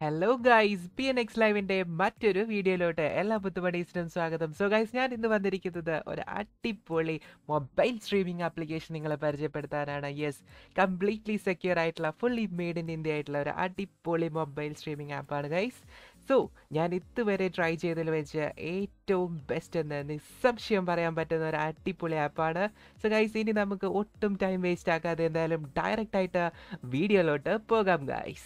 hello guys P N X ലൈവിന്റെ മറ്റൊരു വീഡിയോയിലോട്ട് എല്ലാ പുത്തുപടീസിനും സ്വാഗതം സോ ഗൈസ് ഞാൻ ഇന്ന് വന്നിരിക്കുന്നത് ഒരു അടിപൊളി മൊബൈൽ സ്ട്രീമിംഗ് ആപ്ലിക്കേഷൻ നിങ്ങളെ പരിചയപ്പെടുത്താനാണ് യെസ് കംപ്ലീറ്റ്ലി സെക്യൂർ ആയിട്ടുള്ള ഫുള്ളി മെയ്ഡ് ഇൻ ഇന്ത്യ ആയിട്ടുള്ള ഒരു അടിപൊളി മൊബൈൽ സ്ട്രീമിംഗ് ആപ്പാണ് ഗൈസ് സോ ഞാൻ ഇതുവരെ ട്രൈ ചെയ്തതിൽ വെച്ച് ഏറ്റവും ബെസ്റ്റ് എന്ന് നിസ്സംശയം പറയാൻ പറ്റുന്ന ഒരു അടിപൊളി ആപ്പാണ് സോ ഗൈസ് ഇനി നമുക്ക് ഒട്ടും ടൈം വേസ്റ്റ് ആക്കാതെ എന്തായാലും ഡയറക്റ്റ് ആയിട്ട് വീഡിയോയിലോട്ട് പോകാം ഗൈസ്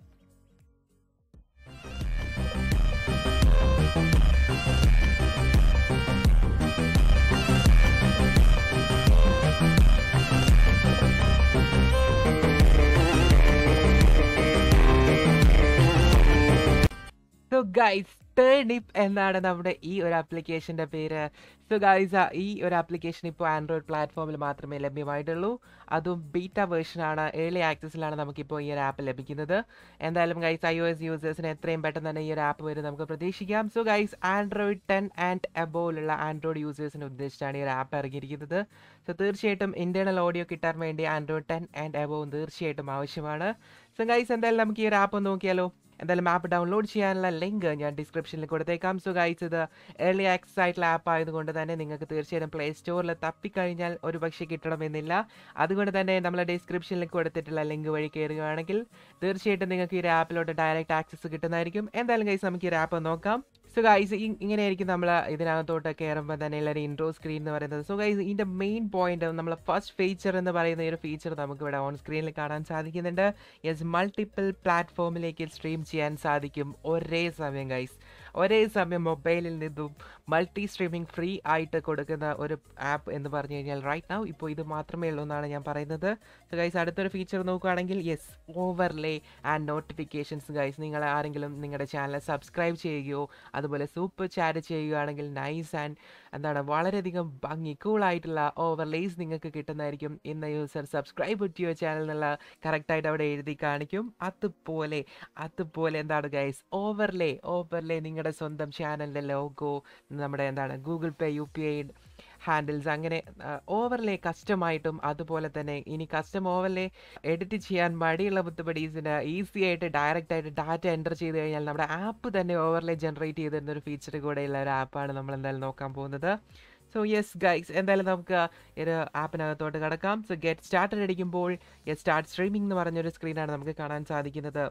സോ ഗൈസ് ടേണിപ്പ് എന്നാണ് നമ്മുടെ ഈ ഒരു ആപ്ലിക്കേഷൻ്റെ പേര് സോ ഗൈസ് ഈ ഒരു ആപ്ലിക്കേഷൻ ഇപ്പോൾ ആൻഡ്രോയിഡ് പ്ലാറ്റ്ഫോമിൽ മാത്രമേ ലഭ്യമായിട്ടുള്ളൂ അതും ബീറ്റ വേർഷനാണ് ഏർലി ആക്സസിലാണ് നമുക്കിപ്പോൾ ഈ ഒരു ആപ്പ് ലഭിക്കുന്നത് എന്തായാലും ഗൈസ് ഐ ഒ എസ് യൂസേഴ്സിന് എത്രയും പെട്ടെന്ന് തന്നെ ഈ ഒരു ആപ്പ് വരും നമുക്ക് പ്രതീക്ഷിക്കാം so guys Android ten and എബോയിലുള്ള ആൻഡ്രോയിഡ് യൂസേഴ്സിനെ ഉദ്ദേശിച്ചാണ് ഈ ഒരു ആപ്പ് ഇറങ്ങിയിരിക്കുന്നത് സോ തീർച്ചയായിട്ടും ഇന്റേണൽ ഓഡിയോ കിട്ടാൻ വേണ്ടി ആൻഡ്രോയിഡ് ടെൻ ആൻഡ് എബോവും തീർച്ചയായിട്ടും ആവശ്യമാണ് സോ ഗൈസ് എന്തായാലും നമുക്ക് ഈ ഒരു ആപ്പ് നോക്കിയാലോ എന്തായാലും ആപ്പ് ഡൗൺലോഡ് ചെയ്യാനുള്ള ലിങ്ക് ഞാൻ ഡിസ്ക്രിപ്ഷനിൽ കൊടുത്തേക്കാം സോ ഗൈസ് ഇത് ഏർലി ആക്സസ് ആയിട്ടുള്ള ആപ്പ് ആയതുകൊണ്ട് തന്നെ നിങ്ങൾക്ക് തീർച്ചയായും പ്ലേ സ്റ്റോറിൽ തപ്പിക്കഴിഞ്ഞാൽ ഒരു പക്ഷേ കിട്ടണമെന്നില്ല അതുകൊണ്ട് തന്നെ നമ്മൾ ഡിസ്ക്രിപ്ഷനിൽ കൊടുത്തിട്ടുള്ള ലിങ്ക് വഴി കയറുകയാണെങ്കിൽ തീർച്ചയായിട്ടും നിങ്ങൾക്ക് ഈ ഒരു ആപ്പിലോട്ട് ഡയറക്റ്റ് ആക്സസ് കിട്ടുന്നതായിരിക്കും എന്തായാലും ഗൈസ് നമുക്ക് ഈ ഒരു ആപ്പ് നോക്കാം സോ ഗൈസ് ഇങ്ങനെയായിരിക്കും നമ്മൾ ഇതിനകത്തോട്ട് കയറുമ്പോൾ തന്നെ ഉള്ള ഒരു ഇൻട്രോ സ്ക്രീൻ എന്ന് പറയുന്നത് സോ ഗൈസ് ഇതിൻ്റെ മെയിൻ പോയിന്റ് നമ്മൾ ഫസ്റ്റ് ഫീച്ചർ എന്ന് പറയുന്ന ഈ ഒരു ഫീച്ചർ നമുക്ക് ഇവിടെ ഓൺ സ്ക്രീനിൽ കാണാൻ സാധിക്കുന്നുണ്ട് യെസ് മൾട്ടിപ്പിൾ പ്ലാറ്റ്ഫോമിലേക്ക് സ്ട്രീം ചെയ്യാൻ സാധിക്കും ഒരേ സമയം ഗൈസ് ഒരേ സമയം മൊബൈലിൽ നിന്നും മൾട്ടി സ്ട്രീമിംഗ് ഫ്രീ ആയിട്ട് കൊടുക്കുന്ന ഒരു ആപ്പ് എന്ന് പറഞ്ഞു കഴിഞ്ഞാൽ റൈറ്റ് നൗ ഇപ്പോൾ ഇത് മാത്രമേ ഉള്ളൂ എന്നാണ് ഞാൻ പറയുന്നത് സോ ഗൈസ് അടുത്തൊരു ഫീച്ചർ നോക്കുകയാണെങ്കിൽ yes overlay and notifications guys നിങ്ങൾ ആരെങ്കിലും നിങ്ങളുടെ ചാനൽ സബ്സ്ക്രൈബ് ചെയ്യുകയോ അതുപോലെ സൂപ്പർ ചാറ്റ് ചെയ്യുകയാണെങ്കിൽ നൈസ് ആൻഡ് എന്താണ് വളരെയധികം ഭംഗി കൂളായിട്ടുള്ള ഓവർലേസ് നിങ്ങൾക്ക് കിട്ടുന്നതായിരിക്കും ഇന്ന user subscribe to your channel എന്നുള്ള കറക്റ്റായിട്ട് അവിടെ എഴുതി കാണിക്കും അതുപോലെ അതുപോലെ എന്താണ് ഗൈസ് ഓവർലേ ഓവർലേ നിങ്ങളുടെ സ്വന്തം ചാനലിൻ്റെ ലോഗോ നമ്മുടെ എന്താണ് Google Pay U P I handles അങ്ങനെ ഓവർലേ കസ്റ്റമായിട്ടും അതുപോലെ തന്നെ ഇനി കസ്റ്റം ഓവർലേ എഡിറ്റ് ചെയ്യാൻ മടിയുള്ള ബുദ്ധിപടീസിന് ഈസി ആയിട്ട് ഡയറക്റ്റ് ആയിട്ട് ഡാറ്റ എൻ്റർ ചെയ്ത് കഴിഞ്ഞാൽ നമ്മുടെ ആപ്പ് തന്നെ ഓവർലേ ജനറേറ്റ് ചെയ്ത് തരുന്ന ഒരു ഫീച്ചർ കൂടെയുള്ള ഒരു ആപ്പാണ് നമ്മൾ എന്തായാലും നോക്കാൻ പോകുന്നത് സോ യെസ് ഗൈസ് എന്തായാലും നമുക്ക് ഒരു ആപ്പിനകത്തോട്ട് കിടക്കാം സോ ഗെറ്റ് സ്റ്റാർട്ടഡ് അടിക്കുമ്പോൾ യെസ് സ്റ്റാർട്ട് സ്ട്രീമിംഗ് എന്ന് പറഞ്ഞൊരു സ്ക്രീനാണ് നമുക്ക് കാണാൻ സാധിക്കുന്നത്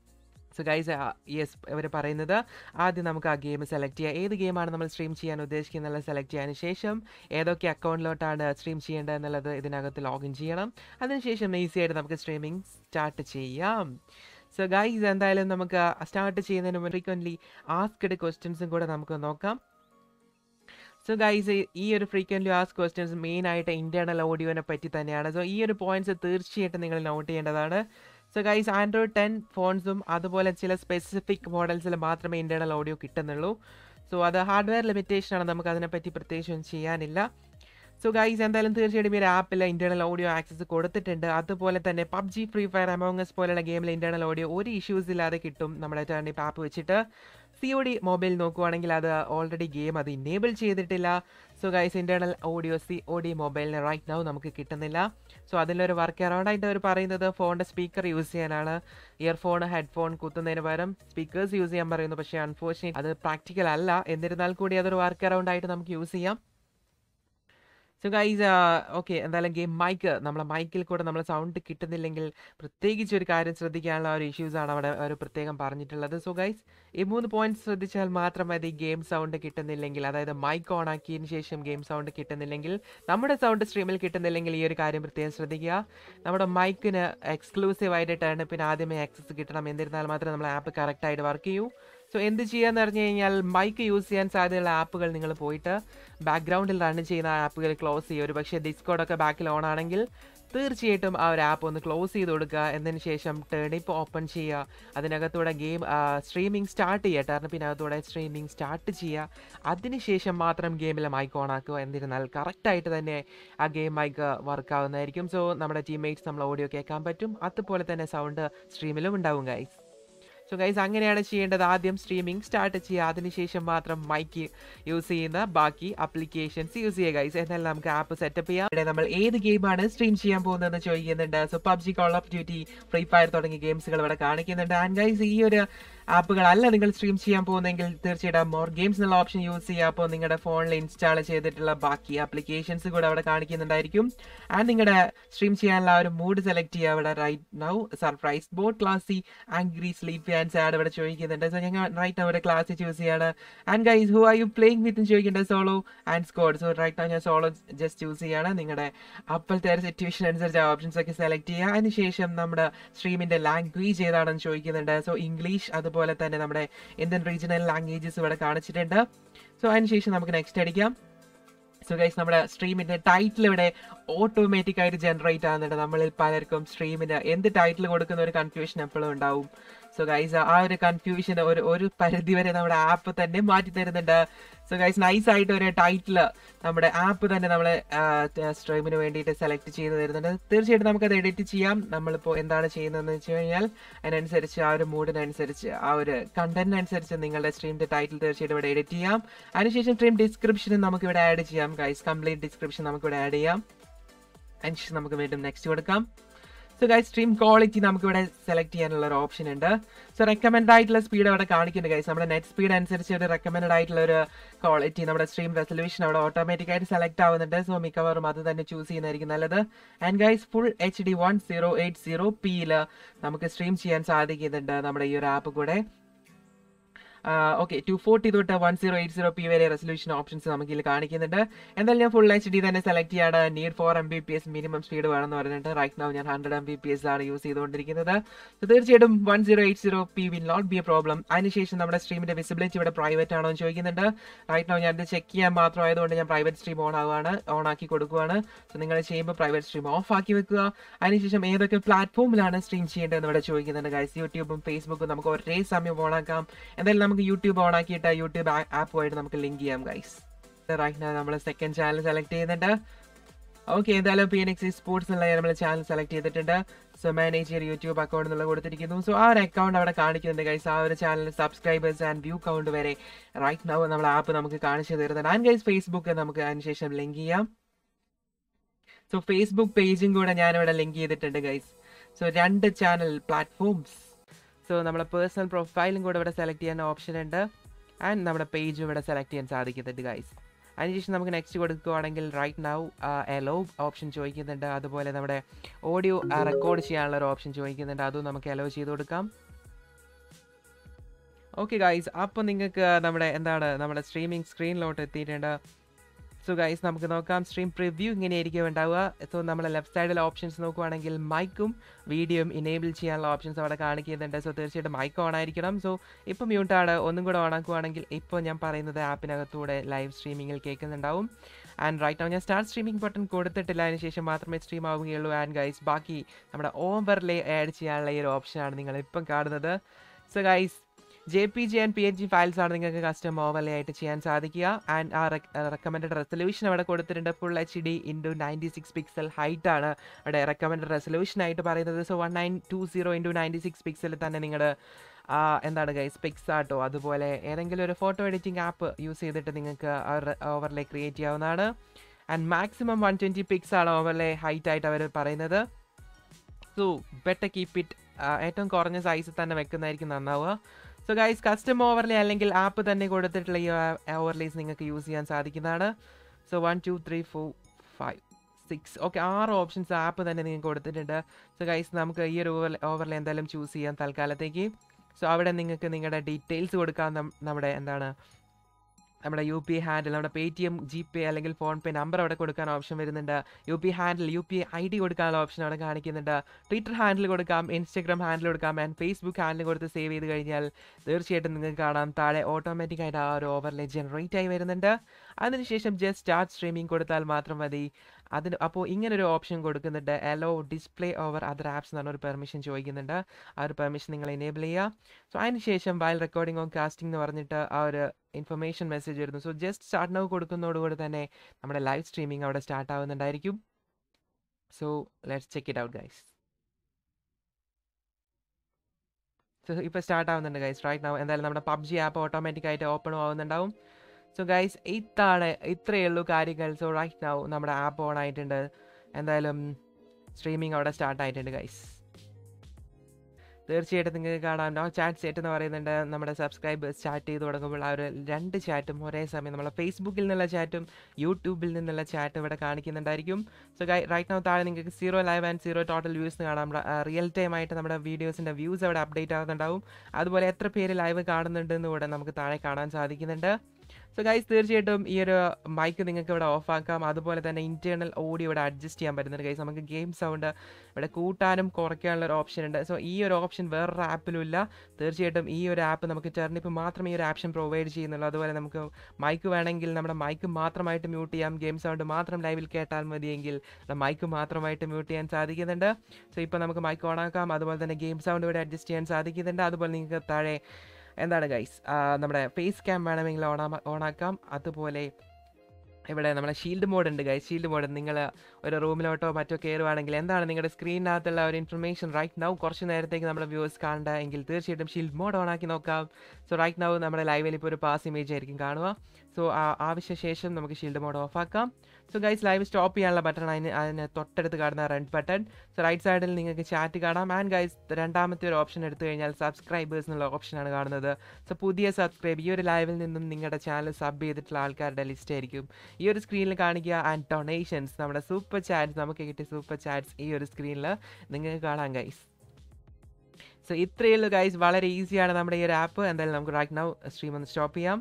സോ ഗൈസ് യെസ് ഇവർ പറയുന്നത് ആദ്യം നമുക്ക് ആ ഗെയിം സെലക്ട് ചെയ്യാം ഏത് ഗെയിമാണ് നമ്മൾ സ്ട്രീം ചെയ്യാൻ ഉദ്ദേശിക്കുന്നത് സെലക്ട് ചെയ്യാൻ ശേഷം ഏതൊക്കെ അക്കൗണ്ടിലോട്ടാണ് സ്ട്രീം ചെയ്യേണ്ടത് എന്നുള്ളത് ഇതിനകത്ത് ലോഗിൻ ചെയ്യണം അതിനുശേഷം ഈസി ആയിട്ട് നമുക്ക് സ്ട്രീമിംഗ് സ്റ്റാർട്ട് ചെയ്യാം സോ ഗൈസ് എന്തായാലും നമുക്ക് സ്റ്റാർട്ട് ചെയ്യുന്നതിന് മുമ്പ് ഫ്രീക്വൻ്റ്ലി ആസ്ക്ഡ് ക്വസ്റ്റ്യൻസും കൂടെ നമുക്ക് നോക്കാം സോ ഗൈസ് ഈ ഒരു ഫ്രീക്വൻ്റ്ലി ആസ് ക്വസ്റ്റ്യൻസ് മെയിൻ ആയിട്ട് ഇന്റേണൽ ഓഡിയോനെ പറ്റി തന്നെയാണ് സോ ഈ ഒരു പോയിന്റ്സ് തീർച്ചയായിട്ടും നിങ്ങൾ നോട്ട് ചെയ്യേണ്ടതാണ് സോ ഗൈസ് ആൻഡ്രോയിഡ് ടെൻ ഫോൺസും അതുപോലെ ചില സ്പെസിഫിക് മോഡൽസിൽ മാത്രമേ ഇന്റേണൽ ഓഡിയോ കിട്ടുന്നുള്ളൂ സോ അത് ഹാർഡ്വെയർ ലിമിറ്റേഷൻ ആണ് നമുക്ക് അതിനെപ്പറ്റി പ്രത്യേകിച്ചൊന്നും ചെയ്യാനില്ല സോ ഗൈസ് എന്തായാലും തീർച്ചയായിട്ടും ഈ ഒരു ആപ്പിൽ ഇന്റേണൽ ഓഡിയോ ആക്സസ് കൊടുത്തിട്ടുണ്ട് അതുപോലെ തന്നെ പബ്ജി ഫ്രീ ഫയർ അമോങ്ങസ് പോലുള്ള ഗെയിമിൽ ഇന്റേണൽ ഓഡിയോ ഒരു ഇഷ്യൂസ് ഇല്ലാതെ കിട്ടും നമ്മുടെ ടേണിപ്പ് ആപ്പ് വെച്ചിട്ട് സി ഒ ഡി മൊബൈൽ നോക്കുവാണെങ്കിൽ അത് ഓൾറെഡി ഗെയിം അത് ഇനേബിൾ ചെയ്തിട്ടില്ല so guys internal audio C O D മൊബൈലിന് റൈറ്റ് നൗ നമുക്ക് കിട്ടുന്നില്ല സോ അതിലൊരു വർക്ക് അറൗണ്ട് ആയിട്ട് അവർ പറയുന്നത് ഫോണിൻ്റെ സ്പീക്കർ യൂസ് ചെയ്യാനാണ് ഇയർഫോൺ ഹെഡ്ഫോൺ കുത്തുന്നതിന് പകരം സ്പീക്കേഴ്സ് യൂസ് ചെയ്യാൻ പറയുന്നു പക്ഷേ അൺഫോർച്ചുനേറ്റ് അത് പ്രാക്ടിക്കൽ അല്ല എന്നിരുന്നാൽ കൂടി അതൊരു വർക്ക് അറൗണ്ട് ആയിട്ട് നമുക്ക് യൂസ് ചെയ്യാം സോ ഗൈസ് ഓക്കെ എന്തായാലും ഗെയിം മൈക്ക് നമ്മളെ മൈക്കിൽ കൂടെ നമ്മൾ സൗണ്ട് കിട്ടുന്നില്ലെങ്കിൽ പ്രത്യേകിച്ച് ഒരു കാര്യം ശ്രദ്ധിക്കാനുള്ള ഒരു ഇഷ്യൂസ് ആണ് അവിടെ ഒരു പ്രത്യേകം പറഞ്ഞിട്ടുള്ളത് സോ ഗൈസ് ഈ മൂന്ന് പോയിന്റ്സ് ശ്രദ്ധിച്ചാൽ മാത്രം മതി ഗെയിം സൗണ്ട് കിട്ടുന്നില്ലെങ്കിൽ അതായത് മൈക്ക് ഓൺ ആക്കിയതിന് ശേഷം ഗെയിം സൗണ്ട് കിട്ടുന്നില്ലെങ്കിൽ നമ്മുടെ സൗണ്ട് സ്ട്രീമിൽ കിട്ടുന്നില്ലെങ്കിൽ ഈ ഒരു കാര്യം പ്രത്യേകം ശ്രദ്ധിക്കുക നമ്മുടെ മൈക്കിന് എക്സ്ക്ലൂസീവ് ആയിട്ട് ടേണിപ്പിന് ആദ്യമേ ആക്സസ് കിട്ടണം എന്നിരുന്നാൽ മാത്രമേ നമ്മൾ ആപ്പ് കറക്റ്റായിട്ട് വർക്ക് ചെയ്യൂ സോ എന്ത് ചെയ്യാന്ന് പറഞ്ഞു കഴിഞ്ഞാൽ മൈക്ക് യൂസ് ചെയ്യാൻ സാധ്യതയുള്ള ആപ്പുകൾ നിങ്ങൾ പോയിട്ട് ബാക്ക്ഗ്രൗണ്ടിൽ റൺ ചെയ്യുന്ന ആപ്പുകൾ ക്ലോസ് ചെയ്യുക ഒരു പക്ഷേ ഡിസ്കോഡൊക്കെ ബാക്കിൽ ഓൺ ആണെങ്കിൽ തീർച്ചയായിട്ടും ആ ഒരു ആപ്പ് ഒന്ന് ക്ലോസ് ചെയ്ത് കൊടുക്കുക എന്നതിന് ശേഷം ടേണിപ്പ് ഓപ്പൺ ചെയ്യുക അതിനകത്തൂടെ ഗെയിം സ്ട്രീമിംഗ് സ്റ്റാർട്ട് ചെയ്യുക ടേണിപ്പിനകത്തൂടെ സ്ട്രീമിംഗ് സ്റ്റാർട്ട് ചെയ്യുക അതിനുശേഷം മാത്രം ഗെയിമിൽ മൈക്ക് ഓൺ ആക്കുക എന്നിരുന്നാൽ കറക്റ്റായിട്ട് തന്നെ ആ ഗെയിം മൈക്ക് വർക്ക് ആവുന്നതായിരിക്കും സോ നമ്മുടെ ടീംമേറ്റ്സ് നമ്മൾ ഓഡിയോ കേൾക്കാൻ പറ്റും അതുപോലെ തന്നെ സൗണ്ട് സ്ട്രീമിലും ഉണ്ടാവും ഗൈസ് സോ ഗൈസ് അങ്ങനെയാണ് ചെയ്യേണ്ടത് ആദ്യം സ്ട്രീമിംഗ് സ്റ്റാർട്ട് ചെയ്യുക അതിനുശേഷം മാത്രം മൈക്ക് യൂസ് ചെയ്യുന്ന ബാക്കി അപ്ലിക്കേഷൻസ് യൂസ് ചെയ്യുക ഗൈസ് എന്നാൽ നമുക്ക് ആപ്പ് സെറ്റപ്പ് ചെയ്യാം ഇവിടെ നമ്മൾ ഏത് ഗെയിമാണ് സ്ട്രീം ചെയ്യാൻ പോകുന്നതെന്ന് ചോദിക്കുന്നുണ്ട് so PUBG call of duty free fire തുടങ്ങിയ ഗെയിംസുകൾ ഇവിടെ കാണിക്കുന്നുണ്ട് ആൻഡ് ഗൈസ് ഈ ഒരു ആപ്പുകളല്ല നിങ്ങൾ സ്ട്രീം ചെയ്യാൻ പോകുന്നെങ്കിൽ തീർച്ചയായിട്ടും മോർ ഗെയിംസ് എന്നുള്ള ഓപ്ഷൻ യൂസ് ചെയ്യുക അപ്പോൾ നിങ്ങളുടെ ഫോണിൽ ഇൻസ്റ്റാൾ ചെയ്തിട്ടുള്ള ബാക്കി ആപ്ലിക്കേഷൻസ് കൂടെ അവിടെ കാണിക്കുന്നുണ്ടായിരിക്കും ആൻഡ് നിങ്ങളുടെ സ്ട്രീം ചെയ്യാനുള്ള ആ ഒരു മൂഡ് സെലക്ട് ചെയ്യുക അവിടെ right now surprise bored classy angry sleep and sad ഇവിടെ ചോദിക്കുന്നുണ്ട് സോ ഞങ്ങൾ റൈറ്റ് അവിടെ ക്ലാസ് ചൂസ് ചെയ്യാണ് and guys who are you playing with ചോദിക്കേണ്ടത് solo and squad so right now ഞാൻ സോളോ ജസ്റ്റ് ചൂസ് ചെയ്യാണ് നിങ്ങളുടെ അപ്പോഴത്തെ ഒരു സിറ്റുവേഷൻ അനുസരിച്ച് ആ ഓപ്ഷൻസ് ഒക്കെ സെലക്ട് ചെയ്യുക അതിനുശേഷം നമ്മുടെ സ്ട്രീമിന്റെ ലാംഗ്വേജ് ഏതാണെന്ന് ചോദിക്കുന്നുണ്ട് സോ ഇംഗ്ലീഷ് അതുപോലെ തന്നെ നമ്മുടെ ഇന്ത്യൻ റീജിയണൽ ലാംഗ്വേജസ് ഇവിടെ കാണിച്ചിട്ടുണ്ട് സോ അതിനുശേഷം നമുക്ക് നെക്സ്റ്റ് അടിക്കാം സോ ഗൈസ് നമ്മുടെ സ്ട്രീമിന്റെ ടൈറ്റിൽ ഇവിടെ ഓട്ടോമാറ്റിക് ആയിട്ട് ജനറേറ്റ് ആകുന്നുണ്ട് നമ്മളിൽ പലർക്കും സ്ട്രീമിന് എന്ത് ടൈറ്റിൽ കൊടുക്കുന്ന ഒരു കൺഫ്യൂഷൻ എപ്പോഴും ഉണ്ടാവും സോ ഗൈസ് ആ ഒരു കൺഫ്യൂഷൻ ഒരു ഒരു പരിധി വരെ നമ്മുടെ ആപ്പ് തന്നെ മാറ്റി തരുന്നുണ്ട് സോ ഗൈസ് നൈസ് ആയിട്ട് ഒരു ടൈറ്റിൽ നമ്മുടെ ആപ്പ് തന്നെ നമ്മളെ സ്ട്രീമിന് വേണ്ടിയിട്ട് സെലക്ട് ചെയ്ത് തരുന്നുണ്ട് തീർച്ചയായിട്ടും നമുക്കത് എഡിറ്റ് ചെയ്യാം നമ്മളിപ്പോൾ എന്താണ് ചെയ്യുന്നതെന്ന് വെച്ച് കഴിഞ്ഞാൽ അതിനനുസരിച്ച് ആ ഒരു മൂഡിനനുസരിച്ച് ആ ഒരു കണ്ടന്റിനനുസരിച്ച് നിങ്ങളുടെ സ്ട്രീമിന്റെ ടൈറ്റിൽ തീർച്ചയായിട്ടും ഇവിടെ എഡിറ്റ് ചെയ്യാം അതിനുശേഷം സ്ട്രീം ഡിസ്ക്രിപ്ഷനും നമുക്ക് ഇവിടെ ആഡ് ചെയ്യാം ഗൈസ് കംപ്ലീറ്റ് ഡിസ്ക്രിപ്ഷൻ നമുക്ക് ഇവിടെ ആഡ് ചെയ്യാം അതിനുശേഷം നമുക്ക് വീണ്ടും നെക്സ്റ്റ് കൊടുക്കാം സോ ഗൈസ് സ്ട്രീം ക്വാളിറ്റി നമുക്ക് ഇവിടെ സെലക്ട് ചെയ്യാനുള്ള ഒരു ഓപ്ഷൻ ഉണ്ട് സോ റെക്കമെൻഡ് ആയിട്ടുള്ള സ്പീഡ് അവിടെ കാണിക്കുന്നുണ്ട് ഗൈസ് നമ്മുടെ നെറ്റ് സ്പീഡ് അനുസരിച്ച് ഒരു റെക്കമെൻഡ് ആയിട്ടുള്ള ഒരു ക്വാളിറ്റി നമ്മുടെ സ്ട്രീം റെസൊല്യൂഷൻ അവിടെ ഓട്ടോമാറ്റിക് ആയിട്ട് സെലക്ട് ആവുന്നുണ്ട് സോ മിക്കവാറും അത് തന്നെ ചൂസ് ചെയ്യുന്നതായിരിക്കും നല്ലത് and guys full H D one zero eight zero പിയിൽ നമുക്ക് സ്ട്രീം ചെയ്യാൻ സാധിക്കുന്നുണ്ട് നമ്മുടെ ഈ ഒരു ആപ്പ് കൂടെ ഓക്കെ ടു ഫോർട്ടി തൊട്ട് one zero eight zero P വരെ റെസൊല്യൂഷൻ ഓപ്ഷൻസ് നമുക്ക് ഇതിൽ കാണിക്കുന്നുണ്ട് എന്തായാലും ഞാൻ ഫുൾ എച്ച് ഡി തന്നെ സെലക്ട് ചെയ്യാണ് need four M B P S minimum speed വേണമെന്ന് പറഞ്ഞിട്ട് റൈറ്റ് നൗ ഞാൻ hundred M B P S ആണ് യൂസ് ചെയ്തുകൊണ്ടിരിക്കുന്നത് So, തീർച്ചയായിട്ടും one zero eight zero P will not be a problem അതിനുശേഷം നമ്മുടെ സ്ട്രീമിന്റെ വിസിബിലിറ്റി ഇവിടെ പ്രൈവറ്റ് ആണോ എന്ന് ചോദിക്കുന്നുണ്ട് റൈറ്റ് നൗ ഞാൻ ഇത് ചെക്ക് ചെയ്യാൻ മാത്രം ആയതുകൊണ്ട് ഞാൻ പ്രൈവറ്റ് സ്ട്രീം ഓൺ ആവുകയാണ് ഓൺ ആക്കി കൊടുക്കുകയാണ് സോ നിങ്ങൾ ചെയ്യുമ്പോൾ പ്രൈവറ്റ് സ്ട്രീം ഓഫ് ആക്കി വെക്കുക അതിനുശേഷം ഏതൊക്കെ പ്ലാറ്റ്ഫോമിലാണ് സ്ട്രീം ചെയ്യേണ്ടതെന്ന് ഇവിടെ ചോദിക്കുന്നുണ്ട് ഗൈസ് യൂട്യൂബും ഫേസ്ബുക്കും നമുക്ക് ഒരേ സമയം ഓൺ ആക്കാം എന്തായാലും നമുക്ക് യൂട്യൂബ് ഓൺ ആക്കിയിട്ട് യൂട്യൂബ് ആപ്പുമായിട്ട് നമുക്ക് ലിങ്ക് ചെയ്യാം ഗൈസ് റൈറ്റ് നമ്മൾ സെക്കൻഡ് ചാനൽ സെലക്ട് ചെയ്യുന്നുണ്ട് ഓക്കെ എന്തായാലും പി എൻ എക്സ് സ്പോർട്സ് എന്നുള്ള നമ്മൾ ചാനൽ സെലക്ട് ചെയ്തിട്ടുണ്ട് സോ മാനേജർ യൂട്യൂബ് അക്കൗണ്ട് എന്നുള്ള കൊടുത്തിരിക്കുന്നു സോ ആ ഒരു അക്കൗണ്ട് അവിടെ കാണിക്കുന്നുണ്ട് ഗൈസ് ആ ഒരു channel subscribers and view count വരെ റൈറ്റ് നൗ നമ്മൾ ആപ്പ് നമുക്ക് കാണിച്ചു തരുന്നുണ്ട് ആൻഡ് ഗൈസ് ഫേസ്ബുക്ക് നമുക്ക് അതിനുശേഷം ലിങ്ക് ചെയ്യാം സോ ഫേസ്ബുക്ക് പേജും കൂടെ ഞാനിവിടെ ലിങ്ക് ചെയ്തിട്ടുണ്ട് ഗൈസ് സോ രണ്ട് ചാനൽ പ്ലാറ്റ്ഫോംസ് സോ നമ്മുടെ പേഴ്സണൽ പ്രൊഫൈലും കൂടെ ഇവിടെ സെലക്ട് ചെയ്യാൻ ഓപ്ഷൻ ഉണ്ട് ആൻഡ് നമ്മുടെ പേജും ഇവിടെ സെലക്ട് ചെയ്യാൻ സാധിക്കുന്നുണ്ട് ഗൈസ് അതിനുശേഷം നമുക്ക് നെക്സ്റ്റ് കൊടുക്കുകയാണെങ്കിൽ റൈറ്റ് നൗ എലോ ഓപ്ഷൻ ചോദിക്കുന്നുണ്ട് അതുപോലെ നമ്മുടെ ഓഡിയോ റെക്കോർഡ് ചെയ്യാനുള്ള ഒരു ഓപ്ഷൻ ചോദിക്കുന്നുണ്ട് അതും നമുക്ക് എലോ ചെയ്ത് കൊടുക്കാം ഓക്കെ ഗൈസ് അപ്പോൾ നിങ്ങൾക്ക് നമ്മുടെ എന്താണ് നമ്മുടെ സ്ട്രീമിംഗ് സ്ക്രീനിലോട്ട് എത്തിയിട്ടുണ്ട് സോ ഗൈസ് നമുക്ക് നോക്കാം സ്ട്രീം പ്രിവ്യൂ ഇങ്ങനെയായിരിക്കും ഉണ്ടാവുക സോ നമ്മുടെ ലെഫ്റ്റ് സൈഡിലെ ഓപ്ഷൻസ് നോക്കുവാണെങ്കിൽ മൈക്കും വീഡിയോയും ഇനേബിൾ ചെയ്യാനുള്ള ഓപ്ഷൻസ് അവിടെ കാണിക്കുന്നുണ്ട് സോ തീർച്ചയായിട്ടും മൈക്ക് ഓൺ ആയിരിക്കണം സോ ഇപ്പോൾ മ്യൂട്ടാണ് ഒന്നും കൂടെ ഓൺ ആക്കുവാണെങ്കിൽ ഇപ്പോൾ ഞാൻ പറയുന്നത് ആപ്പിനകത്തൂടെ ലൈവ് സ്ട്രീമിങ്ങിൽ കേൾക്കുന്നുണ്ടാവും ആൻഡ് റൈറ്റ് നൗ ഞാൻ സ്റ്റാർട്ട് സ്ട്രീമിംഗ് ബട്ടൺ കൊടുത്തിട്ടില്ല അതിന് ശേഷം മാത്രമേ സ്ട്രീം ആവുകയുള്ളൂ ആൻഡ് ഗൈസ് ബാക്കി നമ്മുടെ ഓവർലേ ആഡ് ചെയ്യാനുള്ള ഈ ഒരു ഓപ്ഷനാണ് നിങ്ങൾ ഇപ്പം കാണുന്നത് so guys J P G and P N G files ആണ് നിങ്ങൾക്ക് കസ്റ്റം ഓവർലേ ആയിട്ട് ചെയ്യാൻ സാധിക്കുക ആൻഡ് ആ റെക്കമെൻഡ് റെസൊല്യൂഷൻ അവിടെ കൊടുത്തിട്ടുണ്ട് full H D into ninety six pixel height ആണ് അവിടെ റെക്കമെൻഡ് റെസൊല്യൂഷൻ ആയിട്ട് പറയുന്നത് so one nine two zero into ninety six പിക്സലിൽ തന്നെ നിങ്ങളുടെ എന്താണ് ഗൈസ് പിക്സ് ആട്ടോ അതുപോലെ ഏതെങ്കിലും ഒരു ഫോട്ടോ എഡിറ്റിംഗ് ആപ്പ് യൂസ് ചെയ്തിട്ട് നിങ്ങൾക്ക് ഓവർലേ ക്രിയേറ്റ് ചെയ്യാവുന്നതാണ് and maximum one twenty pix ആണ് ഓവർലേ ഹൈറ്റ് ആയിട്ട് അവർ പറയുന്നത് സോ ബെറ്റർ കീപ്പ് ഇറ്റ് ഏറ്റവും കുറഞ്ഞ സൈസിൽ തന്നെ വെക്കുന്നതായിരിക്കും നന്നാവുക സോ ഗൈസ് കസ്റ്റം ഓവർലേ അല്ലെങ്കിൽ ആപ്പ് തന്നെ കൊടുത്തിട്ടുള്ള ഈ ഓവർലേസ് നിങ്ങൾക്ക് യൂസ് ചെയ്യാൻ സാധിക്കുന്നതാണ് so one two three four five six okay ആറ് ഓപ്ഷൻസ് ആപ്പ് തന്നെ നിങ്ങൾക്ക് കൊടുത്തിട്ടുണ്ട് സോ ഗൈസ് നമുക്ക് ഈ ഒരു ഓവർ ഓവർലേ എന്തായാലും ചൂസ് ചെയ്യാം തൽക്കാലത്തേക്ക് സോ അവിടെ നിങ്ങൾക്ക് നിങ്ങളുടെ ഡീറ്റെയിൽസ് കൊടുക്കാൻ നമ്മുടെ എന്താണ് നമ്മുടെ യു പി ഹാൻഡിൽ നമ്മുടെ Paytm G pay അല്ലെങ്കിൽ ഫോൺ പേ നമ്പർ അവിടെ കൊടുക്കാൻ ഓപ്ഷൻ വരുന്നുണ്ട് U P handle U P I D കൊടുക്കാനുള്ള ഓപ്ഷൻ അവിടെ കാണിക്കുന്നുണ്ട് ട്വിറ്റർ ഹാൻഡിൽ കൊടുക്കാം ഇൻസ്റ്റഗ്രാം ഹാൻഡിൽ കൊടുക്കാം ആൻഡ് ഫേസ്ബുക്ക് ഹാൻഡിൽ കൊടുത്ത് സേവ് ചെയ്ത് കഴിഞ്ഞാൽ തീർച്ചയായിട്ടും നിങ്ങൾക്ക് കാണാം താഴെ ഓട്ടോമാറ്റിക് ആയിട്ട് ആ ഒരു ഓവർലേ ജനറേറ്റ് ആയി വരുന്നുണ്ട് അതിനുശേഷം ജസ്റ്റ് സ്റ്റാർട്ട് സ്ട്രീമിംഗ് കൊടുത്താൽ മാത്രം മതി അതിന് അപ്പോൾ ഇങ്ങനൊരു ഓപ്ഷൻ കൊടുക്കുന്നുണ്ട് allow display over other apps എന്ന് പറഞ്ഞൊരു പെർമിഷൻ ചോദിക്കുന്നുണ്ട് ആ ഒരു പെർമിഷൻ നിങ്ങൾ എനേബിൾ ചെയ്യുക സോ അതിന് ശേഷം വയൽ റെക്കോർഡിംഗ് ഓൺ കാസ്റ്റിംഗ് എന്ന് പറഞ്ഞിട്ട് ആ ഒരു ഇൻഫർമേഷൻ മെസ്സേജ് വരുന്നു സോ ജസ്റ്റ് സ്റ്റാർട്ട് നൗ കൊടുക്കുന്നതോടുകൂടി തന്നെ നമ്മുടെ ലൈവ് സ്ട്രീമിംഗ് അവിടെ സ്റ്റാർട്ട് ആവുന്നുണ്ടായിരിക്കും so let's check it out guys so ഇപ്പോൾ സ്റ്റാർട്ട് ആവുന്നുണ്ട് ഗൈസ് റൈറ്റ് നൗ എന്തായാലും നമ്മുടെ പബ്ജി ആപ്പ് ഓട്ടോമാറ്റിക് ആയിട്ട് ഓപ്പണും ആവുന്നുണ്ടാവും സോ ഗൈസ് ഇതാണ് ഇത്രയേ ഉള്ളൂ കാര്യങ്ങൾ സോ റൈറ്റ് നൗ നമ്മുടെ ആപ്പ് ഓൺ ആയിട്ടുണ്ട് എന്തായാലും സ്ട്രീമിംഗ് അവിടെ സ്റ്റാർട്ട് ആയിട്ടുണ്ട് ഗൈസ് തീർച്ചയായിട്ടും നിങ്ങൾക്ക് കാണാം നോ ചാറ്റ് സെറ്റ് എന്ന് പറയുന്നുണ്ട് നമ്മുടെ സബ്സ്ക്രൈബേഴ്സ് ചാറ്റ് ചെയ്ത് തുടങ്ങുമ്പോൾ ആ ഒരു രണ്ട് ചാറ്റും ഒരേ സമയം നമ്മളെ ഫേസ്ബുക്കിൽ നിന്നുള്ള ചാറ്റും യൂട്യൂബിൽ നിന്നുള്ള ചാറ്റും ഇവിടെ കാണിക്കുന്നുണ്ടായിരിക്കും സോ റൈറ്റ് നൗ താഴെ നിങ്ങൾക്ക് zero live and zero total views കാണാം റിയൽ ടൈം ആയിട്ട് നമ്മുടെ വീഡിയോസിൻ്റെ വ്യൂസ് അവിടെ അപ്ഡേറ്റ് ആകുന്നുണ്ടാവും അതുപോലെ എത്ര പേര് ലൈവ് കാണുന്നുണ്ടെന്ന് കൂടെ നമുക്ക് താഴെ കാണാൻ സാധിക്കുന്നുണ്ട് സോ ഗൈസ് തീർച്ചയായിട്ടും ഈ ഒരു മൈക്ക് നിങ്ങൾക്ക് ഇവിടെ ഓഫ് ആക്കാം അതുപോലെ തന്നെ ഇൻറ്റേർണൽ ഓഡിയോ ഇവിടെ അഡ്ജസ്റ്റ് ചെയ്യാൻ പറ്റുന്നുണ്ട് ഗൈസ് നമുക്ക് ഗെയിം സൗണ്ട് ഇവിടെ കൂട്ടാനും കുറയ്ക്കാനുള്ള ഒരു ഓപ്ഷൻ ഉണ്ട് സോ ഈ ഒരു ഓപ്ഷൻ വേറൊരു ആപ്പിലും ഇല്ല തീർച്ചയായിട്ടും ഈ ഒരു ആപ്പ് നമുക്ക് ടെർണിപ്പ് മാത്രമേ ഈ ഒരു ഓപ്ഷൻ പ്രൊവൈഡ് ചെയ്യുന്നുള്ളൂ അതുപോലെ നമുക്ക് മൈക്ക് വേണമെങ്കിൽ നമ്മുടെ മൈക്ക് മാത്രമായിട്ട് മ്യൂട്ട് ചെയ്യാം ഗെയിം സൗണ്ട് മാത്രം ലൈവിൽ കേട്ടാൽ മതിയെങ്കിൽ മൈക്ക് മാത്രമായിട്ട് മ്യൂട്ട് ചെയ്യാൻ സാധിക്കുന്നുണ്ട് സോ ഇപ്പോൾ നമുക്ക് മൈക്ക് ഓൺ ആക്കാം അതുപോലെ തന്നെ ഗെയിം സൗണ്ട് ഇവിടെ അഡ്ജസ്റ്റ് ചെയ്യാൻ സാധിക്കുന്നുണ്ട് അതുപോലെ നിങ്ങൾക്ക് താഴെ എന്താണ് ഗൈസ് നമ്മുടെ ഫേസ് ക്യാം വേണമെങ്കിൽ ഓണാ ഓണാക്കാം അതുപോലെ ഇവിടെ നമ്മുടെ ഷീൽഡ് മോഡ് ഉണ്ട് ഗൈസ് ഷീൽഡ് മോഡ് നിങ്ങൾ ഒരു റൂമിലോട്ടോ മറ്റോ കയറുവാണെങ്കിൽ എന്താണ് നിങ്ങളുടെ സ്ക്രീനിനകത്തുള്ള ഒരു ഇൻഫർമേഷൻ റൈറ്റ് നൗ കുറച്ച് നേരത്തേക്ക് നമ്മുടെ വ്യൂവേഴ്സ് കാണണ്ട എങ്കിൽ തീർച്ചയായിട്ടും ഷീൽഡ് മോഡ് ഓൺ ആക്കി നോക്കാം സോ റൈറ്റ് നൗ നമ്മുടെ ലൈവിൽ ഇപ്പോൾ ഒരു പാസ് ഇമേജ് ആയിരിക്കും കാണുക സോ ആവശ്യശേഷം നമുക്ക് ഷീൽഡ് മോഡ് ഓഫ് ആക്കാം സോ ഗൈസ് ലൈവ് സ്റ്റോപ്പ് ചെയ്യാനുള്ള ബട്ടൺ അതിന് അതിന് തൊട്ടടുത്ത് കാണുന്ന റെഡ് ബട്ടൺ സോ റൈറ്റ് സൈഡിൽ നിങ്ങൾക്ക് ചാറ്റ് കാണാം ആൻഡ് ഗൈസ് രണ്ടാമത്തെ ഒരു ഓപ്ഷൻ എടുത്തു കഴിഞ്ഞാൽ സബ്സ്ക്രൈബേഴ്സ് എന്നുള്ള ഓപ്ഷനാണ് കാണുന്നത് സോ പുതിയ സബ്സ്ക്രൈബ് ഈ ഒരു ലൈവിൽ നിന്നും നിങ്ങളുടെ ചാനൽ സബ് ചെയ്തിട്ടുള്ള ആൾക്കാരുടെ ലിസ്റ്റ് ആയിരിക്കും ഈ ഒരു സ്ക്രീനിൽ കാണിക്കുക ആൻഡ് ഡൊണേഷൻസ് നമ്മുടെ സൂപ്പർ ചാറ്റ്സ് നമുക്ക് കിട്ടിയ സൂപ്പർ ചാറ്റ്സ് ഈ ഒരു സ്ക്രീനിൽ നിങ്ങൾക്ക് കാണാം ഗൈസ് സോ ഇത്രയേ ഉള്ളൂ ഗൈസ് വളരെ ഈസിയാണ് നമ്മുടെ ഈ ഒരു ആപ്പ് എന്തായാലും നമുക്ക് റൈറ്റ് നൗ സ്ട്രീം ഒന്ന് സ്റ്റോപ്പ് ചെയ്യാം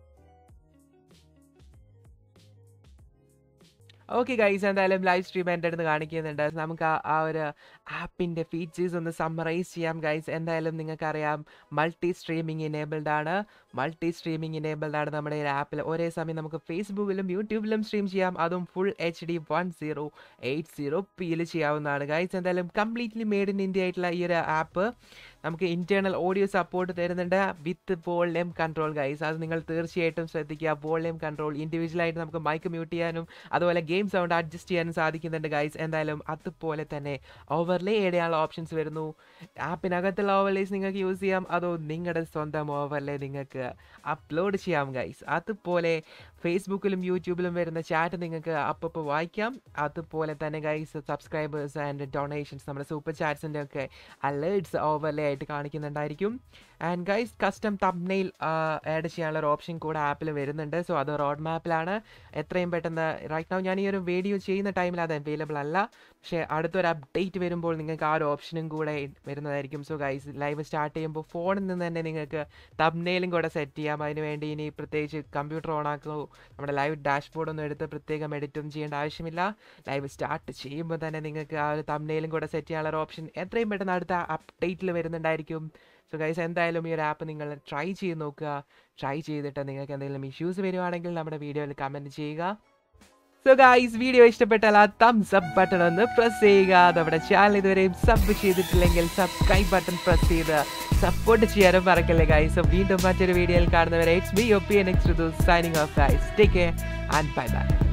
ഓക്കെ ഗൈസ് എന്തായാലും ലൈവ് സ്ട്രീം എൻ്റെ അടുത്ത് കാണിക്കുന്നുണ്ട് നമുക്ക് ആ ആ ഒരു ആപ്പിൻ്റെ ഫീച്ചേഴ്സ് ഒന്ന് സമ്മറൈസ് ചെയ്യാം ഗൈസ് എന്തായാലും നിങ്ങൾക്കറിയാം മൾട്ടി സ്ട്രീമിംഗ് ഇനേബിൾഡ് ആണ് മൾട്ടി സ്ട്രീമിംഗ് ഇനേബിൾഡ് ആണ് നമ്മുടെ ഈ ആപ്പിൽ ഒരേ സമയം നമുക്ക് ഫേസ്ബുക്കിലും യൂട്യൂബിലും സ്ട്രീം ചെയ്യാം അതും full H D one zero eight zero പിയിൽ ചെയ്യാവുന്നതാണ് ഗൈസ് എന്തായാലും കംപ്ലീറ്റ്ലി മെയ്ഡ് ഇൻ ഇന്ത്യ ആയിട്ടുള്ള ഈ ഒരു ആപ്പ് നമുക്ക് ഇൻറ്റേർണൽ ഓഡിയോ സപ്പോർട്ട് തരുന്നുണ്ട് വിത്ത് വോളിയം കൺട്രോൾ ഗൈസ് അത് നിങ്ങൾ തീർച്ചയായിട്ടും ശ്രദ്ധിക്കുക വോളിയം കൺട്രോൾ ഇൻഡിവിജ്വലായിട്ട് നമുക്ക് മൈക്ക് മ്യൂട്ട് ചെയ്യാനും അതുപോലെ ഗെയിം സൗണ്ട് അഡ്ജസ്റ്റ് ചെയ്യാനും സാധിക്കുന്നുണ്ട് ഗൈസ് എന്തായാലും അതുപോലെ തന്നെ ഓവർലേ ചെയ്യാനുള്ള ഓപ്ഷൻസ് വരുന്നു ആപ്പിനകത്തുള്ള ഓവർലേസ് നിങ്ങൾക്ക് യൂസ് ചെയ്യാം അതോ നിങ്ങളുടെ സ്വന്തം ഓവർലേ നിങ്ങൾക്ക് അപ്ലോഡ് ചെയ്യാം ഗൈസ് അതുപോലെ ഫേസ്ബുക്കിലും യൂട്യൂബിലും വരുന്ന ചാറ്റ് നിങ്ങൾക്ക് അപ്പോൾ വായിക്കാം അതുപോലെ തന്നെ ഗൈസ് സബ്സ്ക്രൈബേഴ്സ് ആൻഡ് ഡൊണേഷൻസ് നമ്മുടെ സൂപ്പർ ചാറ്റ്സിൻ്റെ ഒക്കെ അലേർട്സ് ഓവർലേ ആയിട്ട് കാണിക്കുന്നുണ്ടായിരിക്കും and guys custom thumbnail add ചെയ്യാനുള്ള ഒരു ഓപ്ഷൻ കൂടെ ആപ്പിൽ വരുന്നുണ്ട് സോ അത് റോഡ് മാപ്പിലാണ് എത്രയും പെട്ടെന്ന് റൈറ്റ് നൗ ഞാൻ ഈ ഒരു വീഡിയോ ചെയ്യുന്ന ടൈമിൽ അത് അവൈലബിൾ അല്ല പക്ഷേ അടുത്തൊരു അപ്ഡേറ്റ് വരുമ്പോൾ നിങ്ങൾക്ക് ആ ഒരു ഓപ്ഷനും കൂടെ വരുന്നതായിരിക്കും സോ ഗൈസ് ലൈവ് സ്റ്റാർട്ട് ചെയ്യുമ്പോൾ ഫോണിൽ നിന്ന് തന്നെ നിങ്ങൾക്ക് തബ്നെയിലും കൂടെ സെറ്റ് ചെയ്യാം അതിന് വേണ്ടി ഇനി പ്രത്യേകിച്ച് കമ്പ്യൂട്ടർ ഓൺ ആക്കോ നമ്മുടെ ലൈവ് ഡാഷ്ബോർഡ് ഒന്നും എടുത്ത് പ്രത്യേകം എഡിറ്റും ചെയ്യേണ്ട ആവശ്യമില്ല ലൈവ് സ്റ്റാർട്ട് ചെയ്യുമ്പോൾ തന്നെ നിങ്ങൾക്ക് ആ ഒരു തബ്നെയിലും കൂടെ സെറ്റ് ചെയ്യാനുള്ള ഒരു ഓപ്ഷൻ എത്രയും പെട്ടെന്ന് അടുത്ത അപ്ഡേറ്റിൽ വരുന്നുണ്ടായിരിക്കും സോ ഗൈസ് എന്തായാലും ഈ ഒരു ആപ്പ് നിങ്ങൾ ട്രൈ ചെയ്ത് നോക്കുക ട്രൈ ചെയ്തിട്ട് നിങ്ങൾക്ക് എന്തെങ്കിലും ഇഷ്യൂസ് വരുവാണെങ്കിൽ നമ്മുടെ വീഡിയോയിൽ കമൻറ്റ് ചെയ്യുക സോ ഗൈസ് വീഡിയോ ഇഷ്ടപ്പെട്ടാൽ ആ തംസ് അപ്പ് ബട്ടൺ ഒന്ന് പ്രസ് ചെയ്യുക നമ്മുടെ ചാനൽ ഇതുവരെയും സബ് ചെയ്തിട്ടില്ലെങ്കിൽ സബ്സ്ക്രൈബ് ബട്ടൺ പ്രസ് ചെയ്ത് സപ്പോർട്ട് ചെയ്യാനും മറക്കല്ലേ ഗൈസ് സോ വീണ്ടും മറ്റൊരു വീഡിയോയിൽ കാണുന്നവരെ it's me O P next signing off guys take care and bye by